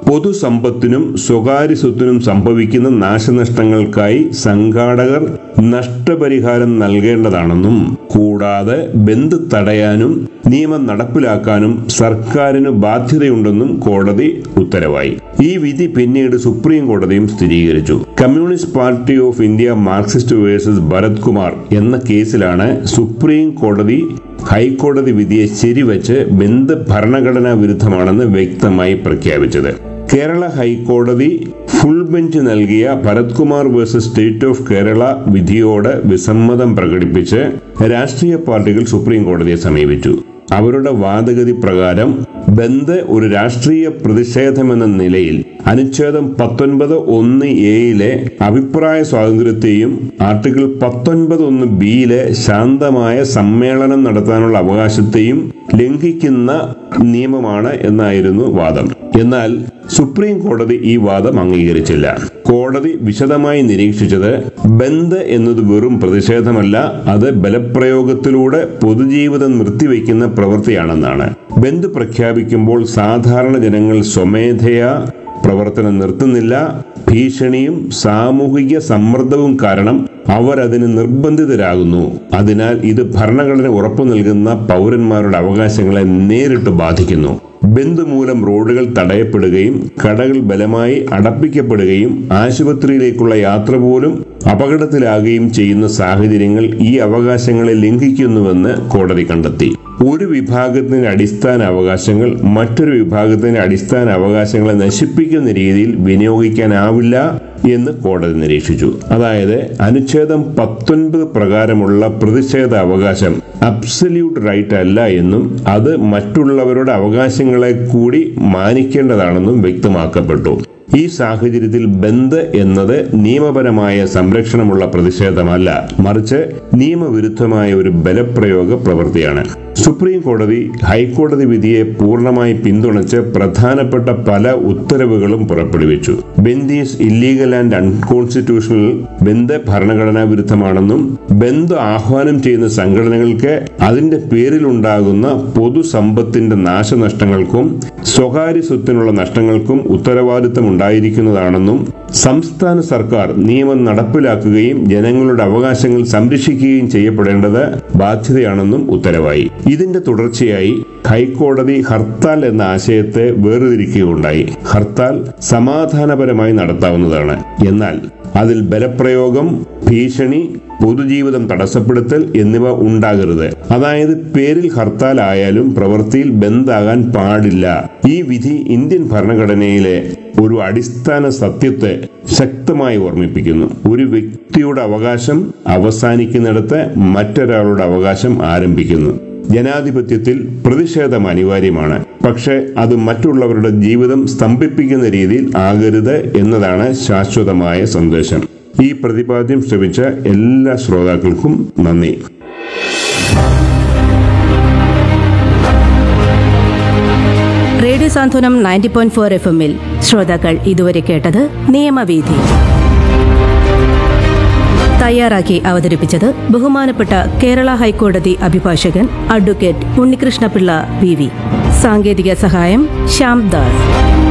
പൊതുസമ്പത്തിനും സ്വകാര്യ സ്വത്തിനും സംഭവിക്കുന്ന നാശനഷ്ടങ്ങൾക്കായി സംഘാടകർ നഷ്ടപരിഹാരം നൽകേണ്ടതാണെന്നും കൂടാതെ ബന്ദ് തടയാനും നിയമം നടപ്പിലാക്കാനും സർക്കാരിന് ബാധ്യതയുണ്ടെന്നും കോടതി ഉത്തരവായി ഈ വിധി പിന്നീട് സുപ്രീം കോടതിയും സ്ഥിരീകരിച്ചു communist party of India Marxist versus Bharat Kumar എന്ന കേസിലാണ് സുപ്രീം കോടതി ഹൈക്കോടതി വിധിയെ ശരിവച്ച് ബന്ദ് ഭരണഘടനാ വിരുദ്ധമാണെന്ന് വ്യക്തമായി പ്രഖ്യാപിച്ചത് കേരള ഹൈക്കോടതി ഫുൾ ബെഞ്ച് നൽകിയ Bharat Kumar versus state of Kerala വിധിയോട് വിസമ്മതം പ്രകടിപ്പിച്ച് രാഷ്ട്രീയ പാർട്ടികൾ സുപ്രീം കോടതിയെ സമീപിച്ചു അവരുടെ വാദഗതി പ്രകാരം ബന്ദ് ഒരു രാഷ്ട്രീയ പ്രതിഷേധമെന്ന നിലയിൽ അനുച്ഛേദം പത്തൊൻപത് ഒന്ന് എയിലെ അഭിപ്രായ സ്വാതന്ത്ര്യത്തെയും ആർട്ടിക്കിൾ പത്തൊൻപത് ഒന്ന് ബിയിലെ ശാന്തമായ സമ്മേളനം നടത്താനുള്ള അവകാശത്തെയും ലംഘിക്കുന്ന നിയമമാണ് എന്നായിരുന്നു വാദം എന്നാൽ സുപ്രീം കോടതി ഈ വാദം അംഗീകരിച്ചില്ല കോടതി വിശദമായി നിരീക്ഷിച്ചത് ബന്ദ് എന്നത് വെറും പ്രതിഷേധമല്ല അത് ബലപ്രയോഗത്തിലൂടെ പൊതുജീവിതം നിർത്തിവെക്കുന്ന പ്രവൃത്തിയാണെന്നാണ് ബന്ദ് പ്രഖ്യാപിക്കുമ്പോൾ സാധാരണ ജനങ്ങൾ സ്വമേധയാ പ്രവർത്തനം നിർത്തുന്നില്ല ഭീഷണിയും സാമൂഹിക സമ്മർദ്ദവും കാരണം അവർ അതിന് നിർബന്ധിതരാകുന്നു അതിനാൽ ഇത് ഭരണഘടന ഉറപ്പു നൽകുന്ന പൗരന്മാരുടെ അവകാശങ്ങളെ നേരിട്ട് ബാധിക്കുന്നു ബന്ദ് മൂലം റോഡുകൾ തടയപ്പെടുകയും കടകൾ ബലമായി അടപ്പിക്കപ്പെടുകയും ആശുപത്രിയിലേക്കുള്ള യാത്ര പോലും അപകടത്തിലാകുകയും ചെയ്യുന്ന സാഹചര്യങ്ങൾ ഈ അവകാശങ്ങളെ ലംഘിക്കുന്നുവെന്ന് കോടതി കണ്ടെത്തി ഒരു വിഭാഗത്തിന്റെ അടിസ്ഥാന അവകാശങ്ങൾ മറ്റൊരു വിഭാഗത്തിന്റെ അടിസ്ഥാന അവകാശങ്ങളെ നശിപ്പിക്കുന്ന രീതിയിൽ വിനിയോഗിക്കാനാവില്ല എന്ന് കോടതി നിരീക്ഷിച്ചു അതായത് അനുച്ഛേദം പത്തൊൻപത് പ്രകാരമുള്ള പ്രതിഷേധ അവകാശം അബ്സല്യൂട്ട് റൈറ്റ് അല്ല എന്നും അത് മറ്റുള്ളവരുടെ അവകാശങ്ങളെ കൂടി മാനിക്കേണ്ടതാണെന്നും വ്യക്തമാക്കപ്പെട്ടു ഈ സാഹചര്യത്തിൽ ബന്ദ് എന്നത് നിയമപരമായ സംരക്ഷണമുള്ള പ്രതിഷേധമല്ല മറിച്ച് നിയമവിരുദ്ധമായ ഒരു ബലപ്രയോഗ പ്രവൃത്തിയാണ് സുപ്രീം കോടതി ഹൈക്കോടതി വിധിയെ പൂർണ്ണമായി പിന്തുണച്ച് പ്രധാനപ്പെട്ട പല ഉത്തരവുകളും പുറപ്പെടുവിച്ചു bandh is illegal and unconstitutional bandh ഭരണഘടനാ വിരുദ്ധമാണെന്നും ബന്ദ് ആഹ്വാനം ചെയ്യുന്ന സംഘടനകൾക്ക് അതിന്റെ പേരിലുണ്ടാകുന്ന പൊതുസമ്പത്തിന്റെ നാശനഷ്ടങ്ങൾക്കും സ്വകാര്യ സ്വത്തിനുള്ള നഷ്ടങ്ങൾക്കും ഉത്തരവാദിത്തം ഉണ്ടായിരിക്കുന്നതാണെന്നും സംസ്ഥാന സർക്കാർ നിയമം നടപ്പിലാക്കുകയും ജനങ്ങളുടെ അവകാശങ്ങൾ സംരക്ഷിക്കുകയും ചെയ്യപ്പെടേണ്ടത് ബാധ്യതയാണെന്നും ഉത്തരവായി ഇതിന്റെ തുടർച്ചയായി ഹൈക്കോടതി ഹർത്താൽ എന്ന ആശയത്തെ വേർതിരിക്കുകയുണ്ടായി ഹർത്താൽ സമാധാനപരമായി നടത്താവുന്നതാണ് എന്നാൽ അതിൽ ബലപ്രയോഗം ഭീഷണി പൊതുജീവിതം തടസ്സപ്പെടുത്തൽ എന്നിവ ഉണ്ടാകരുത് അതായത് പേരിൽ ഹർത്താൽ ആയാലും പ്രവൃത്തിയിൽ ബന്ധാകാൻ പാടില്ല ഈ വിധി ഇന്ത്യൻ ഭരണഘടനയിലെ ഒരു അടിസ്ഥാന സത്യത്തെ ശക്തമായി ഓർമ്മിപ്പിക്കുന്നു ഒരു വ്യക്തിയുടെ അവകാശം അവസാനിക്കുന്നിടത്ത് മറ്റൊരാളുടെ അവകാശം ആരംഭിക്കുന്നു ജനാധിപത്യത്തിൽ പ്രതിഷേധം അനിവാര്യമാണ് പക്ഷേ അത് മറ്റുള്ളവരുടെ ജീവിതം സ്തംഭിപ്പിക്കുന്ന രീതിയിൽ ആകരുത് എന്നതാണ് ശാശ്വതമായ സന്ദേശം ഈ പ്രതിപാദ്യം ശ്രമിച്ച എല്ലാ ശ്രോതാക്കൾക്കും നന്ദി radio Santhwanam ninety point four F എമ്മിൽ ശ്രോതാക്കൾ ഇതുവരെ കേട്ടത് നിയമവീഥി തയ്യാറാക്കി അവതരിപ്പിച്ചത് ബഹുമാനപ്പെട്ട കേരള ഹൈക്കോടതി അഭിഭാഷകൻ അഡ്വക്കേറ്റ് ഉണ്ണികൃഷ്ണപിള്ള വി വി സാങ്കേതിക സഹായം ശ്യാം ദാസ്